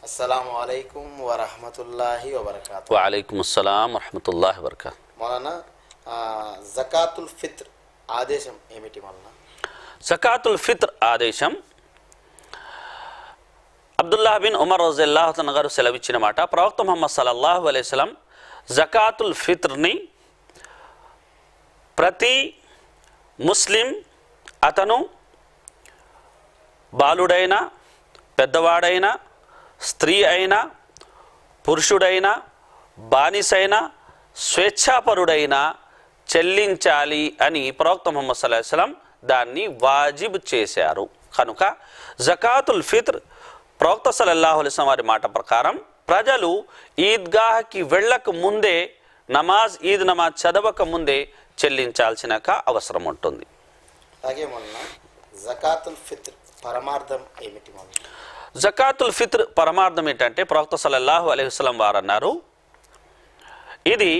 అస్సలాము అలైకుం వరహమతుల్లాహి వబర్కాతు వాలైకుమ్ అస్సలాం వరహమతుల్లాహి వరకా మౌలానా ఆ, జకాతుల్ ఫిత్ర్ ఆదేశం ఏమిటి మౌలానా జకాతుల్ ఫిత్ర్ ఆదేశం అబ్దుల్లాహ్ బిన్ ఉమర్ రజల్లాహతన్ గారు సెలవిచ్చిన మాట ప్రవక్త ముహమ్మద్ సల్లల్లాహు అలైస్లం జకాతుల్ ఫిత్ర్ని ప్రతి ముస్లిం అతను బాలుడైనా పెద్దవాడైనా స్త్రీ అయినా పురుషుడైనా బానిసైనా స్వేచ్ఛాపరుడైనా చెల్లించాలి అని ప్రవక్త ముహమ్మద్ సల్లాహు అలైహి వసల్లం దాన్ని వాజిబ్ చేశారు కనుక జకాతుల్ ఫిత్ర్ ప్రవక్త సల్లల్లాహు అలైహి వసల్లం వారి మాట ప్రకారం ప్రజలు ఈద్గాహకి వెళ్ళక ముందే నమాజ్ ఈద్ నమాజ్ చదవక ముందే చెల్లించాల్సిన అవసరం ఉంటుంది అలాగే మౌలానా జకాతుల్ ఫిత్ర్ పరమార్థం ఏమిటి మౌలానా జకాతుల్ ఫిత్ర్ పరమార్థం ఏంటంటే ప్రవక్త సల్లల్లాహు అలైహి వసల్లం వారు అన్నారు ఇది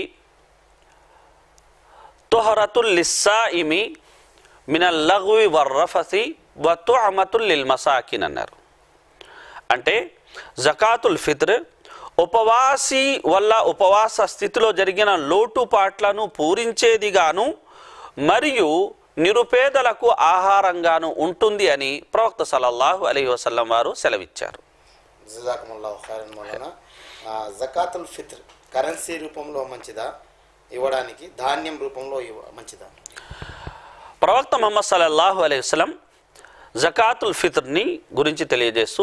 తుహరతుల్ లిస్సాయిమి మినల్ లఘువి వర్రఫసి వ తుఅమతుల్ లిల్ మసాకిన్ అన్నారు అంటే జకాతుల్ ఫిత్ర్ ఉపవాసి వల్ల ఉపవాస స్థితిలో జరిగిన లోటుపాట్లను పూరించేదిగాను మరియు నిరుపేదలకు ఆహారంగాను ఉంటుంది అని ప్రవక్త సల్లల్లాహు అలైహి వసల్లం వారు సెలవిచ్చారు జజాకుముల్లాహు ఖైరన్ మౌలానా ఆ, జకాతుల్ ఫిత్ర్ కరెన్సీ రూపంలో మంచిదా ఇవ్వడానికి ధాన్యం రూపంలో ఇవ్వ మంచిదా ప్రవక్త ముహమ్మద్ సల్లల్లాహు అలైహి వసల్లం జకాతుల్ ఫిత్ర్ని గురించి తెలియజేస్తూ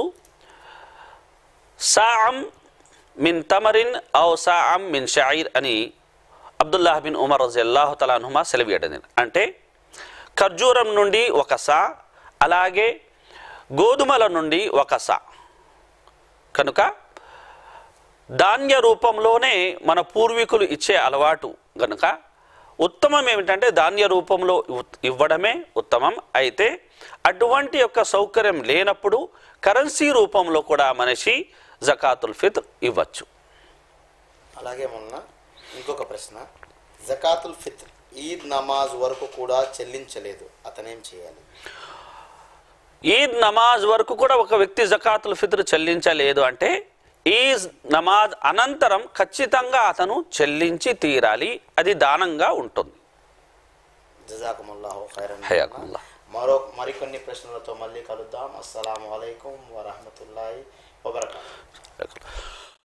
సాఅం మిన్ తమరిన్ ఔ సాఅం మిన్ షాయిర్ అని అబ్దుల్లాహ్ బిన్ ఉమర్ రజల్లాహు తలానుమా సెలవియడం అంటే ఖర్జూరం నుండి ఒక సా అలాగే గోధుమల నుండి ఒక సా కనుక ధాన్య రూపంలోనే మన పూర్వీకులు ఇచ్చే అలవాటు గనుక ఉత్తమం ఏమిటంటే ధాన్య రూపంలో ఇవ్- ఇవ్వడమే ఉత్తమం అయితే అటువంటి యొక్క సౌకర్యం లేనప్పుడు కరెన్సీ రూపంలో కూడా మనిషి జకాతుల్ ఫిత్ర్ ఇవ్వచ్చు అలాగే మొన్న ఇంకొక ప్రశ్న జకాతుల్ ఫిత్ర్ ఈద్ నమాజ్ వరకు కూడా చెల్లించలేదు అతనేం చేయాలి ఈద్ నమాజ్ వరకు కూడా ఒక వ్యక్తి జకాతుల్ ఫిత్ర్ చెల్లించలేదు అంటే ఈద్ నమాజ్ అనంతరం ఖచ్చితంగా అతను చెల్లించి తీరాలి అది దానంగా ఉంటుంది జజాకుముల్లాహు ఖైరన్ హయాకుముల్లాహ్. మరో మరికొన్ని ప్రశ్నలతో మళ్ళీ కలుద్దాం అస్సలాము అలైకుం వరహమతుల్లాహి వబర్కాతు